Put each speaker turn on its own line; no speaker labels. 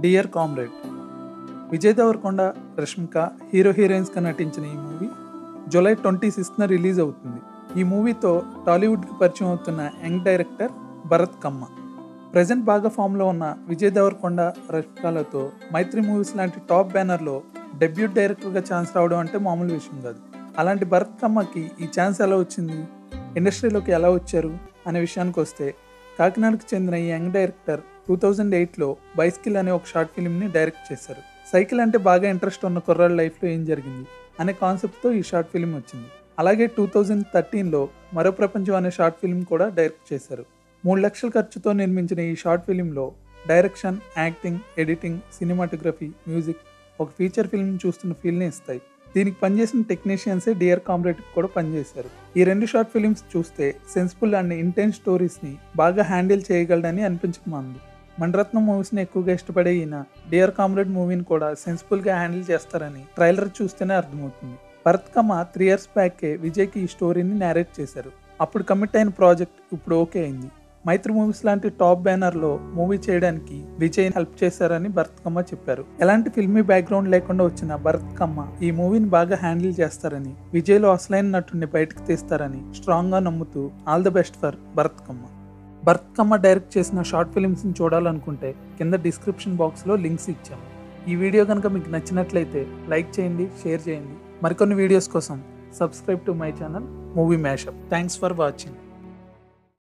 dear comrade Vijay Deverakonda Rashmika hero హీరోయిన్స్గా నటించిన ఈ మూవీ జూలై ట్వంటీ సిక్స్త్న రిలీజ్ అవుతుంది ఈ మూవీతో టాలీవుడ్కి పరిచయం అవుతున్న young director Bharath Kamma present బాగా ఫామ్లో ఉన్న విజయ్ దేవరకొండ రష్మికలతో మైత్రి మూవీస్ లాంటి టాప్ బ్యానర్లో డెబ్యూట్ డైరెక్టర్గా ఛాన్స్ రావడం అంటే మామూలు విషయం కాదు అలాంటి భరత్ కమ్మకి ఈ ఛాన్స్ ఎలా వచ్చింది ఇండస్ట్రీలోకి ఎలా వచ్చారు అనే విషయానికి వస్తే కాకినాడకు చెందిన ఈ యంగ్ డైరెక్టర్ టూ థౌజండ్ ఎయిట్లో బైస్కిల్ అనే ఒక షార్ట్ ఫిల్మ్ని డైరెక్ట్ చేశారు సైకిల్ అంటే బాగా ఇంట్రెస్ట్ ఉన్న కుర్రాళ్ళ లైఫ్లో ఏం జరిగింది అనే కాన్సెప్ట్తో ఈ షార్ట్ ఫిల్మ్ వచ్చింది అలాగే టూ థౌజండ్ థర్టీన్లో మరో ప్రపంచం అనే షార్ట్ ఫిల్మ్ కూడా డైరెక్ట్ చేశారు మూడు లక్షల ఖర్చుతో నిర్మించిన ఈ షార్ట్ ఫిల్మ్లో direction acting editing cinematography music ఒక ఫీచర్ ఫిల్మ్ చూస్తున్న ఫీల్ని ఇస్తాయి దీనికి పనిచేసిన టెక్నీషియన్సే డియర్ కామ్రేడ్ కూడా పనిచేశారు ఈ రెండు షార్ట్ ఫిలిమ్స్ చూస్తే సెన్సిబుల్ అండ్ ఇంటెన్స్ స్టోరీస్ని బాగా హ్యాండిల్ చేయగలడని అనిపించకమంది మణరత్నం మూవీస్ని ఎక్కువగా ఇష్టపడే ఈయన డియర్ కామ్రేడ్ మూవీని కూడా సెన్సిబుల్గా హ్యాండిల్ చేస్తారని ట్రైలర్ చూస్తేనే అర్థమవుతుంది భరత్ కమ్మ త్రీ ఇయర్స్ బ్యాకే విజయ్కి ఈ స్టోరీని నేరేట్ చేశారు అప్పుడు కమిట్ అయిన ప్రాజెక్ట్ ఇప్పుడు ఓకే అయింది మైత్రి మూవీస్ లాంటి టాప్ బ్యానర్ లో మూవీ చేయడానికి విజయ్ హెల్ప్ చేశారని భరత్ కమ్మ చెప్పారు ఎలాంటి ఫిల్మీ బ్యాక్గ్రౌండ్ లేకుండా వచ్చిన భరత్ కమ్మ ఈ మూవీని బాగా హ్యాండిల్ చేస్తారని విజయ్ లో అసలైన నటుడిని బయటకు తీస్తారని స్ట్రాంగ్ గా నమ్ముతూ all the best for Bharath Kamma Bharath Kamma direct చేసిన షార్ట్ ఫిల్మ్స్ ని చూడాలనుకుంటే కింద డిస్క్రిప్షన్ బాక్స్ లో లింక్స్ ఇచ్చాం ఈ వీడియో కనుక మీకు నచ్చినట్లయితే లైక్ చేయండి షేర్ చేయండి మరికొన్ని వీడియోస్ కోసం subscribe to my channel movie mashup thanks for watching